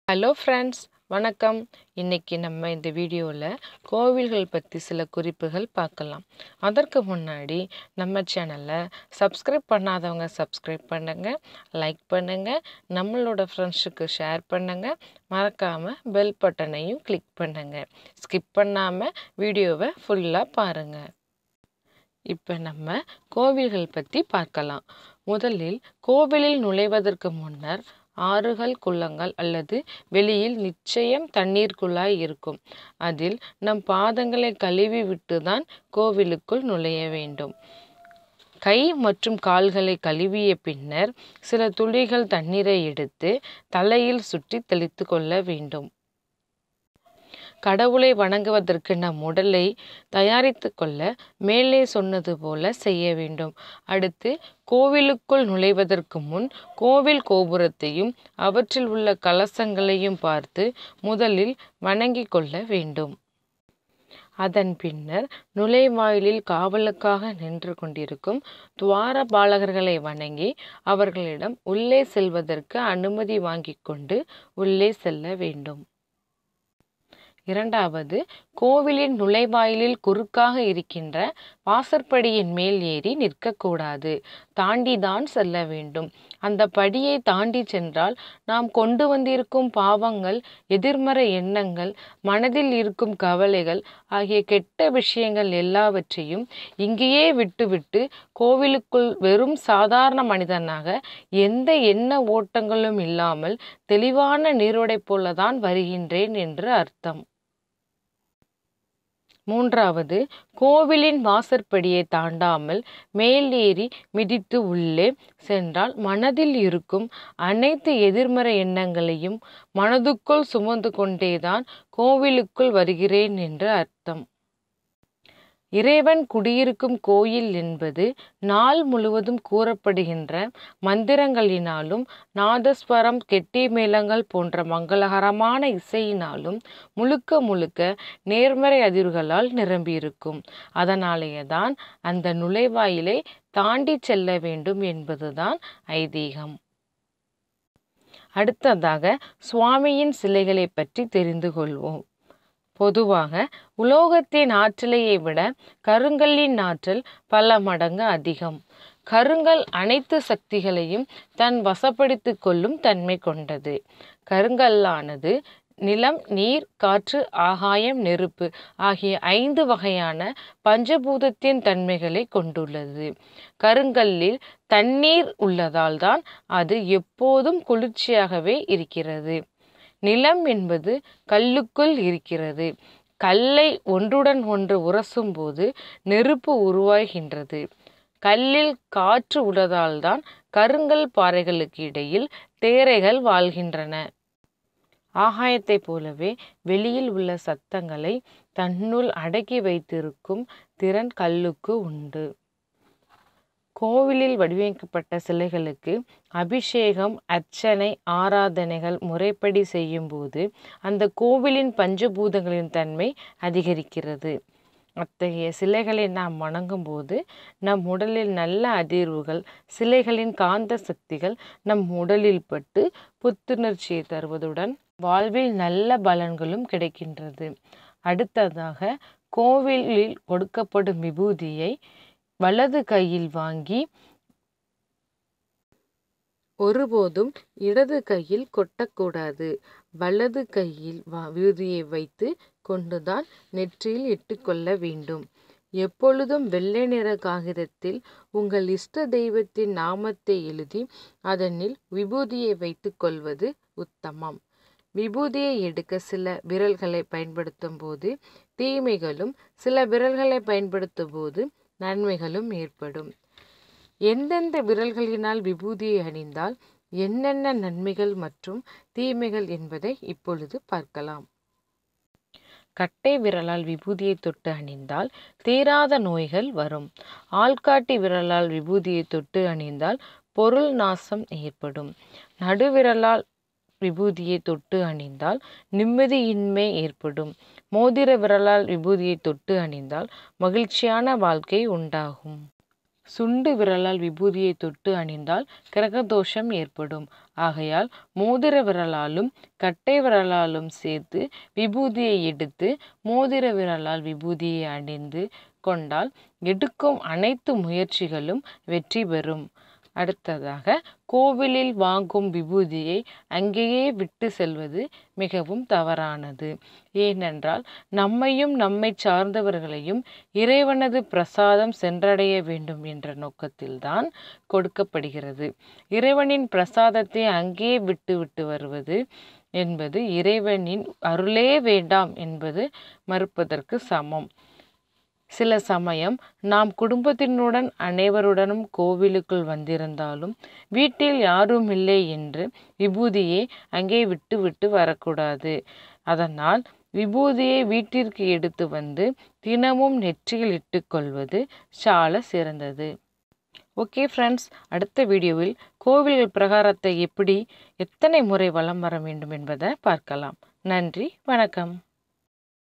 hello friends வணக்கம் இன்னைக்கு நம்ம இந்த வீடியோவில் கோவில்கள் பற்றி சில குறிப்புகள் பார்க்கலாம் அதற்கு முன்னாடி நம்ம சேனலை சப்ஸ்கிரைப் பண்ணாதவங்க சப்ஸ்கிரைப் பண்ணுங்கள் லைக் பண்ணுங்கள் நம்மளோட ஃப்ரெண்ட்ஸுக்கு ஷேர் பண்ணுங்கள் மறக்காமல் பெல் பட்டனையும் கிளிக் பண்ணுங்கள் ஸ்கிப் பண்ணாமல் வீடியோவை ஃபுல்லாக பாருங்கள் இப்போ நம்ம கோவில்கள் பற்றி பார்க்கலாம் முதலில் கோவிலில் நுழைவதற்கு முன்னர் ஆறுகள் குளங்கள் அல்லது வெளியில் நிச்சயம் தண்ணீர் குழாய் இருக்கும் அதில் நம் பாதங்களை கழுவி விட்டுதான் கோவிலுக்குள் நுழைய வேண்டும் கை மற்றும் கால்களை கழுவிய பின்னர் சில துளிகள் தண்ணீரை எடுத்து தலையில் சுற்றி தெளித்து கொள்ள வேண்டும் கடவுளை வணங்குவதற்கு நம் உடலை தயாரித்து கொள்ள மேலே சொன்னது போல செய்ய வேண்டும் அடுத்து கோவிலுக்குள் நுழைவதற்கு முன் கோவில் கோபுரத்தையும் அவற்றில் உள்ள கலசங்களையும் பார்த்து முதலில் வணங்கி கொள்ள வேண்டும் அதன் பின்னர் நுழைவாயிலில் காவலுக்காக நின்று கொண்டிருக்கும் துவார பாலகர்களை வணங்கி அவர்களிடம் உள்ளே செல்வதற்கு அனுமதி வாங்கி கொண்டு உள்ளே செல்ல வேண்டும் இரண்டாவது கோவிலின் நுழைவாயிலில் குறுக்காக இருக்கின்ற வாசற்படியின் மேல் ஏறி நிற்கக்கூடாது தாண்டிதான் செல்ல வேண்டும் அந்த படியை தாண்டி சென்றால் நாம் கொண்டு வந்திருக்கும் பாவங்கள் எதிர்மறை எண்ணங்கள் மனதில் இருக்கும் கவலைகள் ஆகிய கெட்ட விஷயங்கள் எல்லாவற்றையும் இங்கேயே விட்டுவிட்டு கோவிலுக்குள் வெறும் சாதாரண மனிதனாக எந்த எண்ண ஓட்டங்களும் இல்லாமல் தெளிவான நீரோடை போலதான் வருகின்றேன் என்று அர்த்தம் மூன்றாவது கோவிலின் வாசற்படியை தாண்டாமல் மேலேறி மிதித்து உள்ளே சென்றால் மனதில் இருக்கும் அனைத்து எதிர்மறை எண்ணங்களையும் மனதுக்குள் சுமந்து கொண்டேதான் கோவிலுக்குள் வருகிறேன் என்று அர்த்தம் இறைவன் குடியிருக்கும் கோயில் என்பது நாள் முழுவதும் கூறப்படுகின்ற மந்திரங்களினாலும் நாதஸ்வரம் கெட்டி மேளங்கள் போன்ற மங்களகரமான இசையினாலும் முழுக்க முழுக்க நேர்மறை அதிர்வுகளால் நிரம்பியிருக்கும் அதனாலேயே தான் அந்த நுழைவாயிலை தாண்டி செல்ல வேண்டும் என்பதுதான் ஐதீகம் அடுத்ததாக சுவாமியின் சிலைகளை பற்றி தெரிந்து கொள்வோம் பொதுவாக உலோகத்தின் ஆற்றலையை விட கருங்கல்லின் ஆற்றல் பல மடங்கு அதிகம் கருங்கல் அனைத்து சக்திகளையும் தன் வசப்படுத்தி கொள்ளும் தன்மை கொண்டது கருங்கல்லானது நிலம் நீர் காற்று ஆகாயம் நெருப்பு ஆகிய ஐந்து வகையான பஞ்சபூதத்தின் தன்மைகளை கொண்டுள்ளது கருங்கல்லில் தண்ணீர் உள்ளதால் தான் அது எப்போதும் குளிர்ச்சியாகவே இருக்கிறது நிலம் என்பது கல்லுக்குள் இருக்கிறது கல்லை ஒன்றுடன் ஒன்று உரசும் போது நெருப்பு உருவாகின்றது கல்லில் காற்று உள்ளதால்தான் கருங்கல் பாறைகளுக்கு இடையில் தேரைகள் வாழ்கின்றன ஆகாயத்தைப் போலவே வெளியில் உள்ள சத்தங்களை தன்னுள் அடக்கி வைத்திருக்கும் திறன் கல்லுக்கு உண்டு கோவிலில் வடிவமைக்கப்பட்ட சிலைகளுக்கு அபிஷேகம் அர்ச்சனை ஆராதனைகள் முறைப்படி செய்யும்போது அந்த கோவிலின் பஞ்சபூதங்களின் தன்மை அதிகரிக்கிறது அத்தகைய சிலைகளை நாம் வணங்கும் போது நம் உடலில் நல்ல அதிர்வுகள் சிலைகளின் காந்த சக்திகள் நம் உடலில் பட்டு புத்துணர்ச்சியை தருவதுடன் வாழ்வில் நல்ல பலன்களும் கிடைக்கின்றது அடுத்ததாக கோவிலில் கொடுக்கப்படும் விபூதியை வலது கையில் வாங்கி ஒருபோதும் இடது கையில் கொட்டக்கூடாது வலது கையில் விபூதியை வைத்து கொண்டுதான் நெற்றியில் இட்டுக்கொள்ள வேண்டும் எப்பொழுதும் வெள்ளை நிற காகிதத்தில் உங்கள் இஷ்ட தெய்வத்தின் நாமத்தை எழுதி அதனில் விபூதியை வைத்து கொள்வது உத்தமம் விபூதியை எடுக்க சில விரல்களை பயன்படுத்தும் போது தீமைகளும் சில விரல்களை பயன்படுத்தும் போது நன்மைகளும் ஏற்படும் எந்தெந்த விரல்களினால் விபூதியை அணிந்தால் என்னென்ன நன்மைகள் மற்றும் தீமைகள் என்பதை இப்பொழுது பார்க்கலாம் கட்டை விரலால் விபூதியை தொட்டு அணிந்தால் தீராத நோய்கள் வரும் ஆள்காட்டி விரலால் விபூதியை தொட்டு அணிந்தால் பொருள் நாசம் ஏற்படும் நடுவிரலால் விபூதியை தொட்டு அணிந்தால் நிம்மதியின்மை ஏற்படும் மோதிர விரலால் விபூதியை தொட்டு அணிந்தால் மகிழ்ச்சியான வாழ்க்கை உண்டாகும் சுண்டு விரலால் விபூதியை தொட்டு அணிந்தால் கிரகதோஷம் ஏற்படும் ஆகையால் மோதிர விரலாலும் கட்டை விரலாலும் சேர்த்து விபூதியை எடுத்து மோதிர விரலால் விபூதியை அணிந்து கொண்டால் எடுக்கும் அனைத்து முயற்சிகளும் வெற்றி பெறும் அடுத்ததாக கோவிலில் வாங்கும் விபூதியை அங்கேயே விட்டு செல்வது மிகவும் தவறானது ஏனென்றால் நம்மையும் நம்மை சார்ந்தவர்களையும் இறைவனது பிரசாதம் சென்றடைய வேண்டும் என்ற நோக்கத்தில்தான் கொடுக்கப்படுகிறது இறைவனின் பிரசாதத்தை அங்கே விட்டு விட்டு வருவது என்பது இறைவனின் அருளே வேண்டாம் என்பது மறுப்பதற்கு சமம் சில சமயம் நாம் குடும்பத்தினுடன் அனைவருடனும் கோவிலுக்குள் வந்திருந்தாலும் வீட்டில் யாரும் இல்லை என்று விபூதியை அங்கே விட்டு விட்டு வரக்கூடாது அதனால் விபூதியை வீட்டிற்கு எடுத்து வந்து தினமும் நெற்றியில் இட்டுக்கொள்வது சால சிறந்தது ஓகே ஃப்ரெண்ட்ஸ் அடுத்த வீடியோவில் கோவில்கள் பிரகாரத்தை எப்படி எத்தனை முறை வலம் வர வேண்டும் என்பதை பார்க்கலாம் நன்றி வணக்கம்